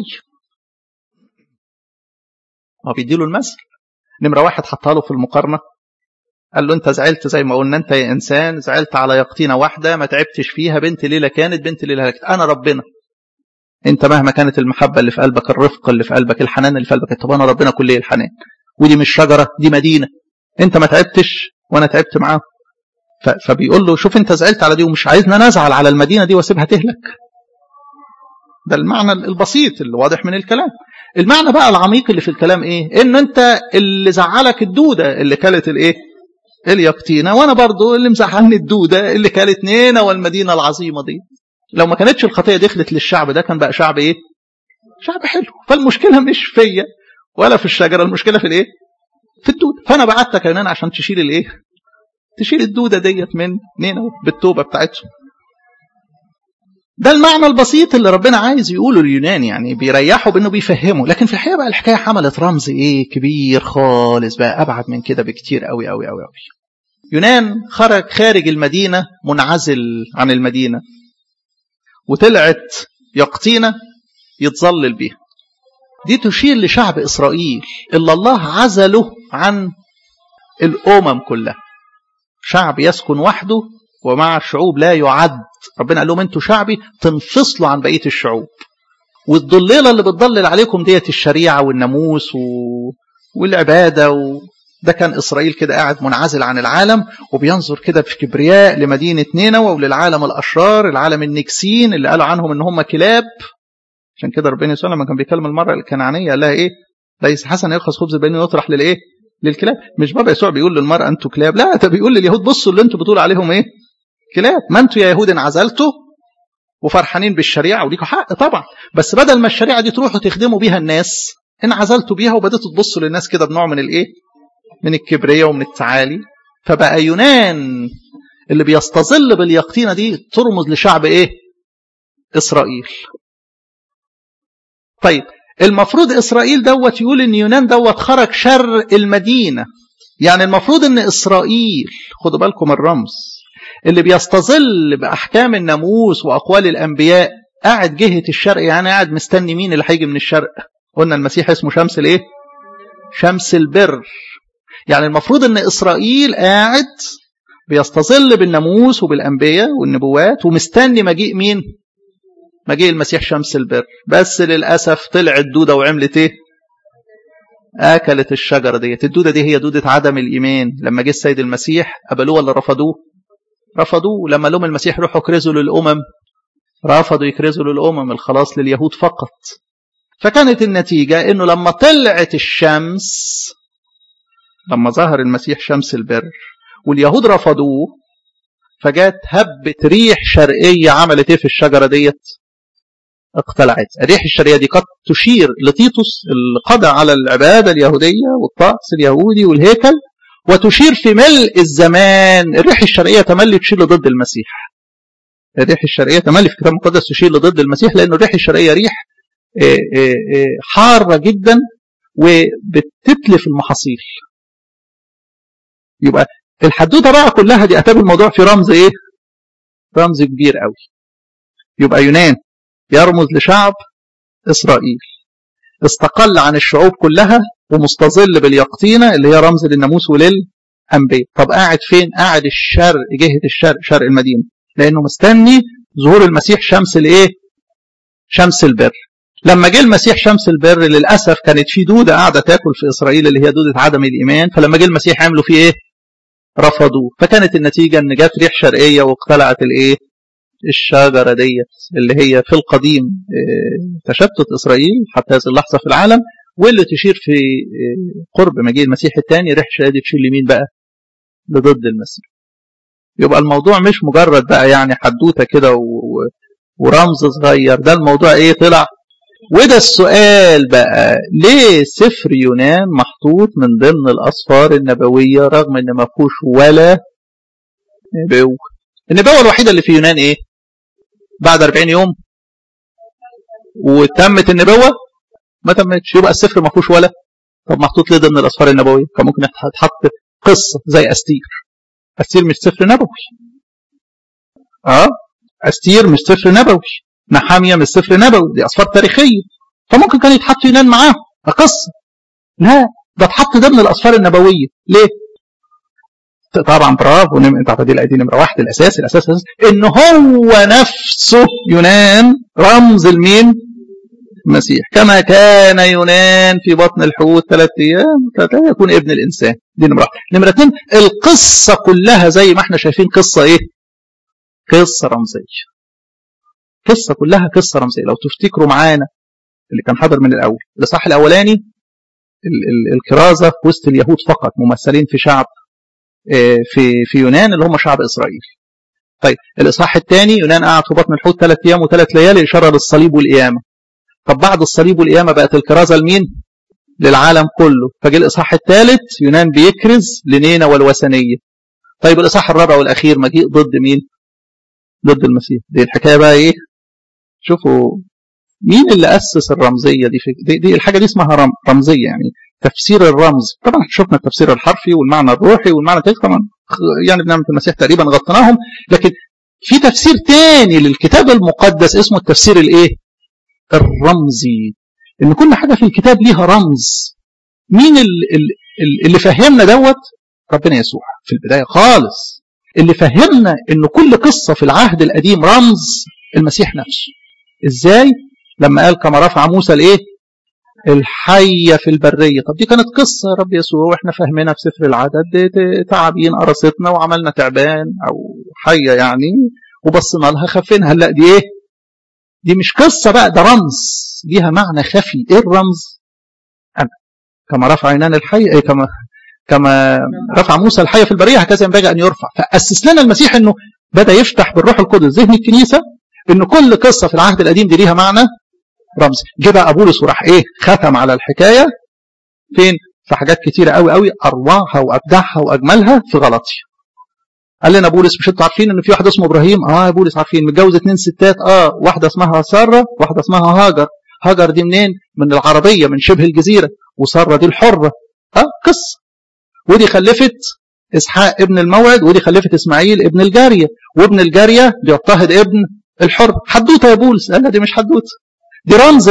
هو بيديله المثل نمره واحد حطها له في المقارنه قال له انت زعلت زي ما قلنا انت يا انسان زعلت على يقطينه واحده ما تعبتش فيها بنت ليله كانت بنت ليله هلكت انا ربنا انت مهما كانت المحبه اللي في قلبك الرفق اللي في قلبك الحنان اللي في قلبك طب انا ربنا كل الحنان ودي مش شجره دي مدينه انت ما تعبتش وانا تعبت معاه فبيقول له شوف انت زعلت على دي ومش عايزنا نزعل على المدينه دي واسيبها تهلك ده المعنى البسيط اللي واضح من الكلام المعنى بقى العميق اللي في الكلام ايه ان انت اللي زعلك الدوده اللي كلت الايه اليقطينه وانا برضو اللي مزعلني الدوده اللي كانت نينا والمدينه العظيمه دي لو ما كانتش الخطيه دخلت للشعب ده كان بقى شعب ايه شعب حلو فالمشكله مش فيا ولا في الشجره المشكله في الايه في الدوده فانا بعتك يا يونان عشان تشيل الايه تشيل الدوده ديت من نينا بالتوبه بتاعتهم ده المعنى البسيط اللي ربنا عايز يقوله لليونان يعني بيريحه بانه بيفهمه لكن في الحقيقه بقى الحكايه حملت رمز ايه كبير خالص بقى ابعد من كده بكتير قوي قوي قوي قوي يونان خرج خارج المدينه منعزل عن المدينه وطلعت يقطينه يتظلل بيها دي تشير لشعب اسرائيل اللي الله عزله عن الامم كلها شعب يسكن وحده ومع الشعوب لا يعد ربنا قال لهم انتوا شعبي تنفصلوا عن بقيه الشعوب والضليله اللي بتضلل عليكم ديت الشريعه والناموس و... والعباده و... ده كان اسرائيل كده قاعد منعزل عن العالم وبينظر كده في كبرياء لمدينه نينوى وللعالم الاشرار العالم النكسين اللي قالوا عنهم ان هم كلاب عشان كده ربنا يسوع لما كان بيكلم المراه الكنعانيه قال لها ايه ليس حسن ياخذ خبز بينه يطرح للايه للكلاب مش بابا يسوع بيقول للمراه انتوا كلاب لا ده بيقول لليهود بصوا اللي انتوا بتقولوا عليهم ايه كلاب ما انتوا يا يهود انعزلتوا وفرحانين بالشريعه وليكوا حق طبعا بس بدل ما الشريعه دي تروحوا تخدموا بيها الناس انعزلتوا بيها وبداتوا تبصوا للناس كده بنوع من الايه من الكبرياء ومن التعالي فبقى يونان اللي بيستظل باليقطينه دي ترمز لشعب ايه اسرائيل طيب المفروض اسرائيل دوت يقول ان يونان دوت خرج شر المدينه يعني المفروض ان اسرائيل خدوا بالكم الرمز اللي بيستظل باحكام الناموس واقوال الانبياء قاعد جهه الشرق يعني قاعد مستني مين اللي هيجي من الشرق قلنا المسيح اسمه شمس الايه شمس البر يعني المفروض ان اسرائيل قاعد بيستظل بالناموس وبالانبياء والنبوات ومستني مجيء مين مجيء المسيح شمس البر بس للاسف طلعت دوده وعملت ايه اكلت الشجره ديت الدوده دي هي دوده عدم الايمان لما جه السيد المسيح قبلوه ولا رفضوه رفضوه لما لهم المسيح روحوا كرزوا للامم رفضوا يكرزوا للامم الخلاص لليهود فقط فكانت النتيجه انه لما طلعت الشمس لما ظهر المسيح شمس البر واليهود رفضوه فجات هبت ريح شرقيه عملت ايه في الشجره ديت اقتلعت الريح الشرقيه دي قد تشير لتيتوس اللي قضى على العباده اليهوديه والطقس اليهودي والهيكل وتشير في ملء الزمان الريح الشرقيه تملي تشير لضد المسيح الريح الشرقيه تملي في الكتاب المقدس تشير لضد المسيح لان الريح الشرقيه ريح حاره جدا وبتتلف المحاصيل يبقى الحدوته بقى كلها دي اتى الموضوع في رمز ايه رمز كبير قوي يبقى يونان يرمز لشعب اسرائيل استقل عن الشعوب كلها ومستظل باليقطينه اللي هي رمز للناموس وللانبياء طب قاعد فين قاعد الشرق جهه الشرق شرق المدينه لانه مستني ظهور المسيح شمس الايه شمس البر لما جه المسيح شمس البر للاسف كانت في دوده قاعده تاكل في اسرائيل اللي هي دوده عدم الايمان فلما جه المسيح عملوا فيه ايه رفضوه فكانت النتيجه ان جت ريح شرقيه واقتلعت الايه الشجره ديت اللي هي في القديم تشتت اسرائيل حتى هذه اللحظه في العالم واللي تشير في قرب مجيء المسيح الثاني ريح شرقيه تشير لمين بقى؟ لضد المسيح. يبقى الموضوع مش مجرد بقى يعني حدوته كده و... ورمز صغير ده الموضوع ايه طلع وده السؤال بقى ليه سفر يونان محطوط من ضمن الأسفار النبوية رغم إن ما فيهوش ولا نبوة النبوة الوحيدة اللي في يونان إيه؟ بعد 40 يوم وتمت النبوة ما تمتش يبقى السفر ما فيهوش ولا طب محطوط ليه ضمن الأسفار النبوية كان ممكن يتحط قصة زي أستير أستير مش سفر نبوي اه أستير مش سفر نبوي نحامية مش سفر نبوي دي أسفار تاريخية فممكن كان يتحط يونان معاهم قصة لا ده اتحط ضمن الأسفار النبوية ليه؟ طبعا برافو انت دي دي نمره واحد الاساس الاساس الاساس ان هو نفسه يونان رمز لمين؟ المسيح كما كان يونان في بطن الحوت ثلاث ايام لا يكون ابن الانسان دي نمره واحد نمره اثنين القصه كلها زي ما احنا شايفين قصه ايه؟ قصه رمزيه قصه كلها قصه رمزيه لو تفتكروا معانا اللي كان حاضر من الاول الاصحاح الاولاني ال ال الكرازه في وسط اليهود فقط ممثلين في شعب في في يونان اللي هم شعب اسرائيل. طيب الاصحاح الثاني يونان قعد في بطن الحوت ثلاث ايام وثلاث ليالي اشاره للصليب والقيامه. طب بعد الصليب والقيامه بقت الكرازه لمين؟ للعالم كله، فجاء الاصحاح الثالث يونان بيكرز لنينا والوثنيه. طيب الاصحاح الرابع والاخير مجيء ضد مين؟ ضد المسيح. دي الحكايه بقى ايه؟ شوفوا مين اللي اسس الرمزيه دي في دي, دي الحاجه دي اسمها رم رمزيه يعني تفسير الرمز طبعا شفنا التفسير الحرفي والمعنى الروحي والمعنى التاريخي طبعا يعني بنعمه المسيح تقريبا غطيناهم لكن في تفسير تاني للكتاب المقدس اسمه التفسير الايه الرمزي ان كل حاجه في الكتاب ليها رمز مين اللي, اللي فهمنا دوت ربنا يسوع في البدايه خالص اللي فهمنا ان كل قصه في العهد القديم رمز المسيح نفسه ازاي لما قال كما رفع موسى الايه الحية في البرية طب دي كانت قصة يا رب يسوع واحنا فاهمينها في سفر العدد دي تعابين قرصتنا وعملنا تعبان او حية يعني وبصينا لها خفينها لا دي ايه دي مش قصة بقى ده رمز ليها معنى خفي ايه الرمز أنا كما رفع عينان الحية ايه كما كما رفع موسى الحية في البرية هكذا ينبغي ان يرفع فأسس لنا المسيح انه بدأ يفتح بالروح القدس ذهن الكنيسة ان كل قصة في العهد القديم دي ليها معنى رمزي جه بقى بولس وراح ايه ختم على الحكايه فين في حاجات كتيره قوي قوي اروعها وابدعها واجملها في غلطيا قال لنا بولس مش انتوا عارفين ان في واحد اسمه ابراهيم اه يا بولس عارفين متجوز اتنين ستات اه واحده اسمها ساره واحده اسمها هاجر هاجر دي منين من العربيه من شبه الجزيره وساره دي الحره اه قصه ودي خلفت اسحاق ابن الموعد ودي خلفت اسماعيل ابن الجاريه وابن الجاريه بيضطهد ابن الحر حدوته يا بولس قال دي مش حدوته دي رمز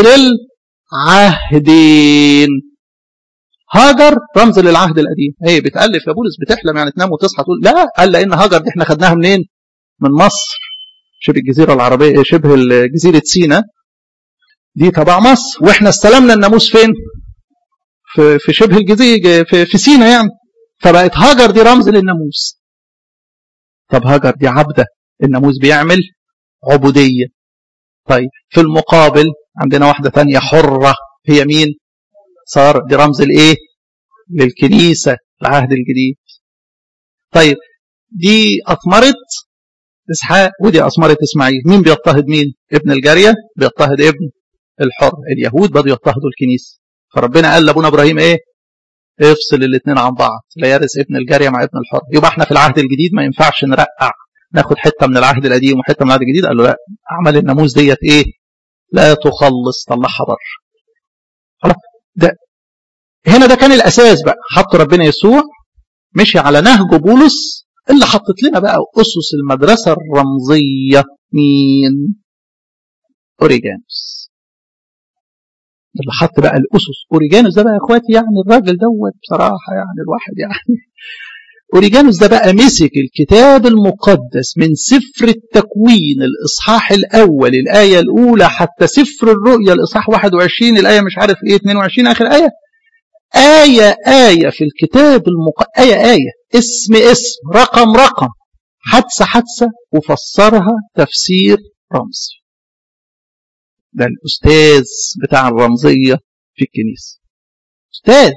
للعهدين هاجر رمز للعهد القديم هي بتألف يا بولس بتحلم يعني تنام وتصحى تقول لا قال لأن هاجر دي احنا خدناها منين من مصر شبه الجزيرة العربية شبه جزيرة سينا دي تبع مصر واحنا استلمنا الناموس فين في, في شبه الجزيرة في, في سينا يعني فبقت هاجر دي رمز للناموس طب هاجر دي عبدة الناموس بيعمل عبودية طيب في المقابل عندنا واحدة تانية حرة هي مين صار دي رمز الايه للكنيسة العهد الجديد طيب دي أثمرت إسحاق ودي أثمرت إسماعيل مين بيضطهد مين ابن الجارية بيضطهد ابن الحر اليهود بدوا يضطهدوا الكنيسة فربنا قال لابونا إبراهيم إيه افصل الاثنين عن بعض لا يرث ابن الجارية مع ابن الحر يبقى احنا في العهد الجديد ما ينفعش نرقع ناخد حته من العهد القديم وحته من العهد الجديد قال له لا اعمال الناموس ديت ايه لا تخلص طلعها بره خلاص ده هنا ده كان الاساس بقى حط ربنا يسوع مشي على نهج بولس اللي حطت لنا بقى اسس المدرسه الرمزيه مين اوريجانوس اللي حط بقى الاسس اوريجانوس ده بقى يا اخواتي يعني الراجل دوت بصراحه يعني الواحد يعني أوريجانوس ده بقى مسك الكتاب المقدس من سفر التكوين الإصحاح الأول الآية الأولى حتى سفر الرؤيا الإصحاح 21 الآية مش عارف إيه 22 آخر آية آية آية في الكتاب المقدس آية آية اسم اسم رقم رقم حادثة حادثة وفسرها تفسير رمزي ده الأستاذ بتاع الرمزية في الكنيسة أستاذ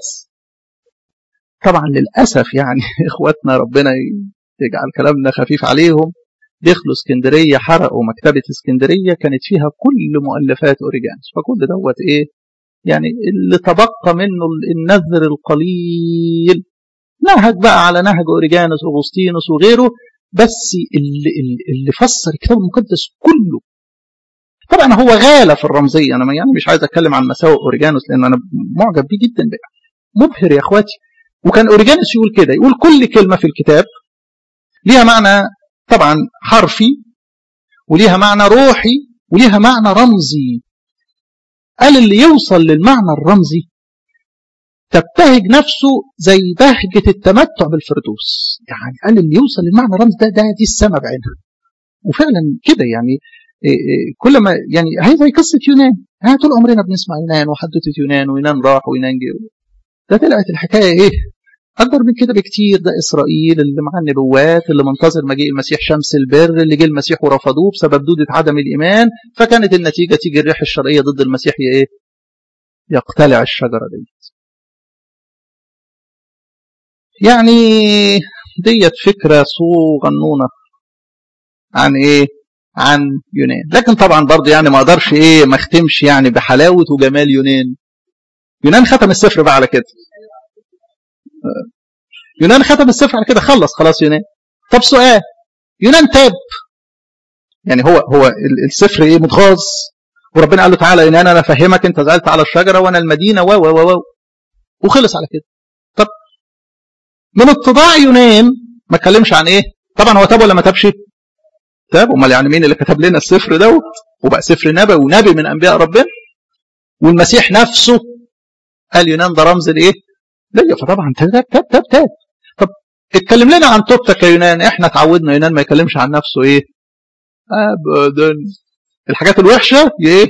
طبعا للأسف يعني إخواتنا ربنا يجعل كلامنا خفيف عليهم دخلوا اسكندريه حرقوا مكتبه اسكندريه كانت فيها كل مؤلفات اوريجانوس فكل دوت ايه يعني اللي تبقى منه النذر القليل نهج بقى على نهج اوريجانوس اغسطينوس وغيره بس اللي, اللي فسر الكتاب المقدس كله طبعا هو غالى في الرمزيه انا يعني مش عايز اتكلم عن مساوئ اوريجانوس لان انا معجب بيه جدا بقى مبهر يا اخواتي وكان اوريجانوس يقول كده يقول كل كلمه في الكتاب ليها معنى طبعا حرفي وليها معنى روحي وليها معنى رمزي قال اللي يوصل للمعنى الرمزي تبتهج نفسه زي بهجة التمتع بالفردوس يعني قال اللي يوصل للمعنى الرمزي ده ده دي السماء بعينها وفعلا كده يعني كل ما يعني هي زي قصة يونان ها طول عمرنا بنسمع يونان وحدوتة يونان ويونان راح ويونان جه ده طلعت الحكاية ايه أكبر من كده بكتير ده إسرائيل اللي معاه النبوات اللي منتظر مجيء المسيح شمس البر اللي جه المسيح ورفضوه بسبب دودة عدم الإيمان فكانت النتيجة تيجي الريح الشرقية ضد المسيح إيه؟ يقتلع الشجرة دي يعني ديت فكرة صغنونة عن إيه؟ عن يونان لكن طبعا برضه يعني ما اقدرش ايه ما اختمش يعني بحلاوه وجمال يونان يونان ختم السفر بقى على كده يونان ختم السفر على كده خلص خلاص يونان طب سؤال يونان تاب يعني هو هو السفر ايه متغاظ وربنا قال له تعالى يونان انا افهمك انت زعلت على الشجره وانا المدينه و و و وخلص على كده طب من اتضاع يونان ما اتكلمش عن ايه طبعا هو تاب ولا ما تابش تاب امال يعني مين اللي كتب لنا السفر دوت وبقى سفر نبوي ونبي من انبياء ربنا والمسيح نفسه قال يونان ده رمز لايه ليا فطبعا تاب تاب تاب تاب طب اتكلم لنا عن توبتك يا يونان احنا اتعودنا يونان ما يكلمش عن نفسه ايه ابدا الحاجات الوحشه ايه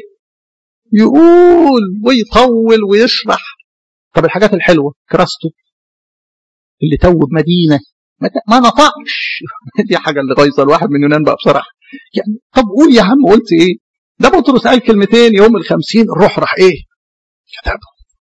يقول ويطول ويشرح طب الحاجات الحلوه كراسته اللي توب مدينه ما نطقش دي حاجه اللي غايظه الواحد من يونان بقى بصراحه يعني طب قول يا عم قلت ايه ده بطرس قال كلمتين يوم الخمسين الروح راح ايه كتبه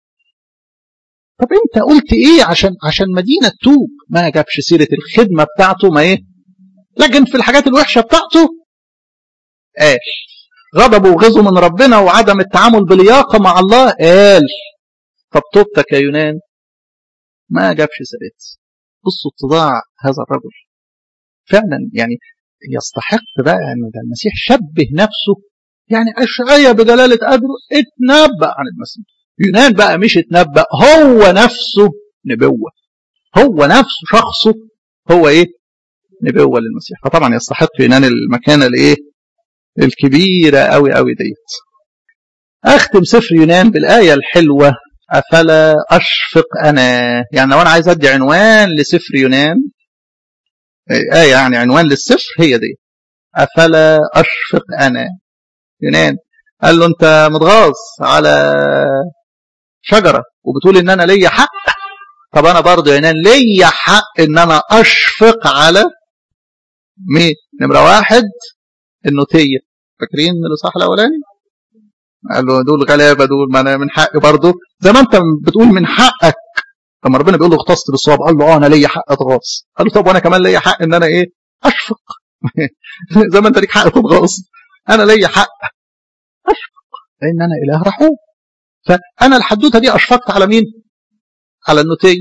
طب انت قلت ايه عشان عشان مدينه توب ما جابش سيره الخدمه بتاعته ما ايه لكن في الحاجات الوحشه بتاعته قال غضبه وغيظه من ربنا وعدم التعامل بلياقه مع الله قال طب توبتك يا يونان ما جابش سيرتها بصوا اتضاع هذا الرجل فعلا يعني يستحق بقى ان ده المسيح شبه نفسه يعني اشعيا بجلاله قدره اتنبأ عن المسيح يونان بقى مش اتنبأ هو نفسه نبوه هو نفسه شخصه هو ايه نبوه للمسيح فطبعا يستحق يونان المكانه الايه الكبيره قوي قوي ديت اختم سفر يونان بالايه الحلوه أفلا أشفق أنا يعني لو أنا عايز أدي عنوان لسفر يونان آية يعني عنوان للسفر هي دي أفلا أشفق أنا يونان قال له أنت متغاظ على شجرة وبتقول إن أنا ليا حق طب أنا برضه يونان ليا حق إن أنا أشفق على مين نمرة واحد النوتية فاكرين الإصحاح الأولاني قال له دول غلابه دول ما انا من حقي برضه زي ما انت بتقول من حقك لما ربنا بيقول له اغتصت بالصواب قال له اه انا ليا حق اتغاظ قال له طب وانا كمان ليا حق ان انا ايه اشفق زي ما انت ليك حق تتغاظ انا ليا حق اشفق لان انا اله رحوم فانا الحدوته دي اشفقت على مين على النوتي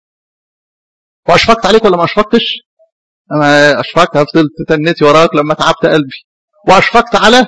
واشفقت عليك ولا ما اشفقتش انا اشفقت فضلت تنيتي وراك لما تعبت قلبي واشفقت على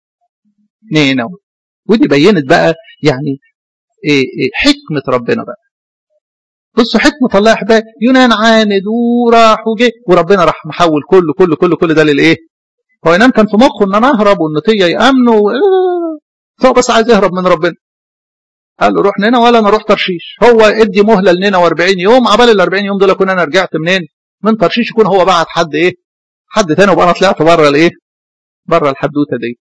نينوى ودي بينت بقى يعني إيه إيه حكمة ربنا بقى بصوا حكمة الله يا احبائي يونان عاند وراح وجه وربنا راح محول كله كله كله كل ده للايه؟ هو يونان كان في مخه ان انا اهرب والنتيجة يامنوا هو بس عايز يهرب من ربنا قال له روح نينا ولا انا اروح ترشيش هو ادي مهله لنينا 40 يوم عبال ال 40 يوم دول اكون انا رجعت منين؟ من ترشيش يكون هو بعت حد ايه؟ حد تاني وبقى انا طلعت بره الايه؟ بره الحدوته دي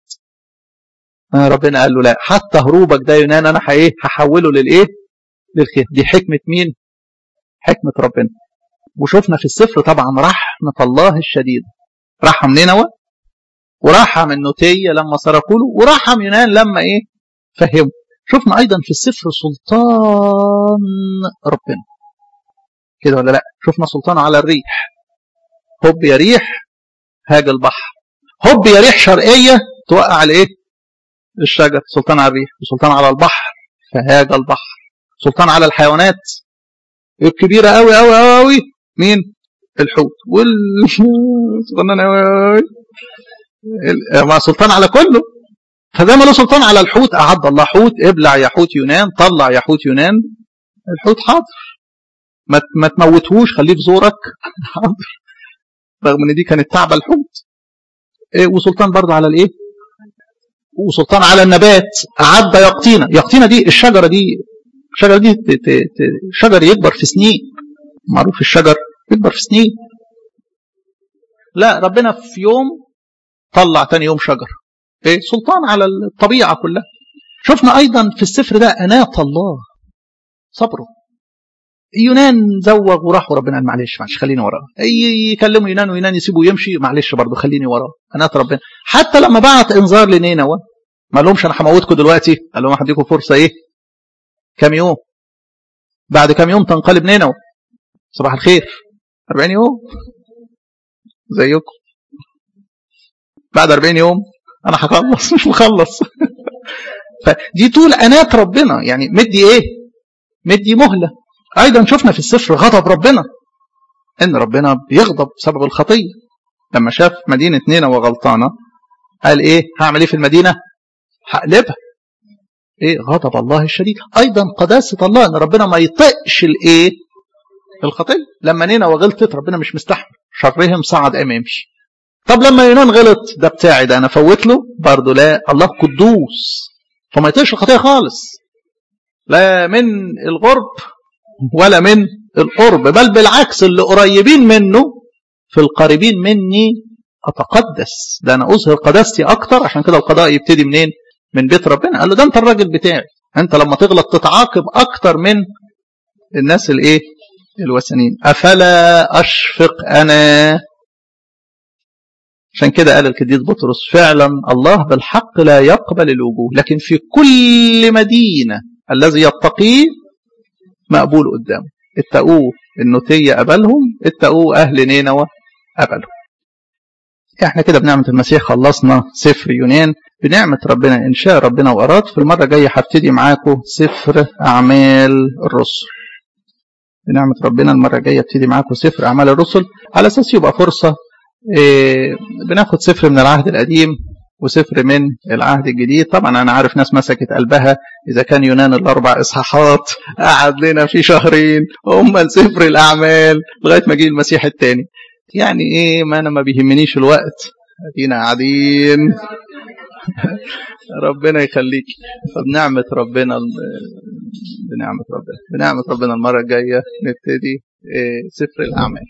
ربنا قال له لا حتى هروبك ده يونان انا ايه هحوله للايه للخير دي حكمه مين حكمه ربنا وشفنا في السفر طبعا رحمه الله الشديده رحم نينوى ورحم النوتيه لما سرقوا له ورحم يونان لما ايه فهموا شفنا ايضا في السفر سلطان ربنا كده ولا لا شفنا سلطانه على الريح هوب يا ريح هاج البحر هوب يا ريح شرقيه توقع الايه الشجر سلطان على الريح وسلطان على البحر فهاج البحر سلطان على الحيوانات الكبيره قوي قوي قوي قوي مين الحوت وال صغنن قوي مع سلطان على كله فزي ما له سلطان على الحوت أعد الله حوت ابلع يا حوت يونان طلع يا حوت يونان الحوت حاضر ما ما تموتهوش خليه في زورك حاضر رغم ان دي كانت تعب الحوت إيه وسلطان برضه على الايه وسلطان على النبات أعد يقطينة يقطينة دي الشجرة دي الشجرة دي ت- ت- ت- شجر يكبر في سنين معروف الشجر يكبر في سنين لا ربنا في يوم طلع تاني يوم شجر ايه سلطان على الطبيعة كلها شفنا أيضا في السفر ده أناة الله صبره يونان زوغ وراح وربنا قال معلش معلش خليني وراه ي- يكلموا يونان ويونان يسيبه يمشي معلش برضه خليني وراه أناة ربنا حتى لما بعت إنذار لنينوى ما لهمش أنا هموتكم دلوقتي قال لهم هديكم فرصة إيه كام يوم بعد كام يوم تنقلب نينوى صباح الخير 40 يوم زيكم بعد 40 يوم انا هخلص مش مخلص فدي طول اناه ربنا يعني مدي ايه مدي مهله ايضا شفنا في السفر غضب ربنا ان ربنا بيغضب بسبب الخطيه لما شاف مدينه نينوى غلطانه قال ايه هعمل ايه في المدينه هقلبها ايه غضب الله الشديد ايضا قداسه الله ان ربنا ما يطقش الايه الخطيه لما نينوى غلطت ربنا مش مستحمل شرهم صعد قام يمشي طب لما يونان غلط ده بتاعي ده انا فوت له برضه لا الله قدوس فما يطيقش الخطيه خالص لا من الغرب ولا من القرب بل بالعكس اللي قريبين منه في القريبين مني اتقدس ده انا اظهر قداستي اكتر عشان كده القضاء يبتدي منين من بيت ربنا قال له ده انت الراجل بتاعي انت لما تغلط تتعاقب اكتر من الناس الايه الوثنيين افلا اشفق انا عشان كده قال القديس بطرس فعلا الله بالحق لا يقبل الوجوه لكن في كل مدينة الذي يتقيه مقبول قدامه اتقوه النوتية قبلهم اتقوه أهل نينوى قبلهم احنا كده بنعمة المسيح خلصنا سفر يونان بنعمة ربنا إن شاء ربنا وأراد في المرة الجاية هبتدي معاكم سفر أعمال الرسل بنعمة ربنا المرة الجاية ابتدي معاكم سفر أعمال الرسل على أساس يبقى فرصة إيه بناخد سفر من العهد القديم وسفر من العهد الجديد طبعا أنا عارف ناس مسكت قلبها إذا كان يونان الأربع إصحاحات قعد لنا في شهرين هم سفر الأعمال لغاية ما جه المسيح الثاني يعني إيه ما أنا ما بيهمنيش الوقت أدينا قاعدين ربنا يخليك فبنعمة ربنا بنعمة ربنا بنعمة ربنا المرة الجاية نبتدي إيه سفر الأعمال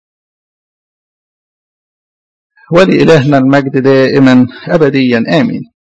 ولإلهنا المجد دائما أبديا آمين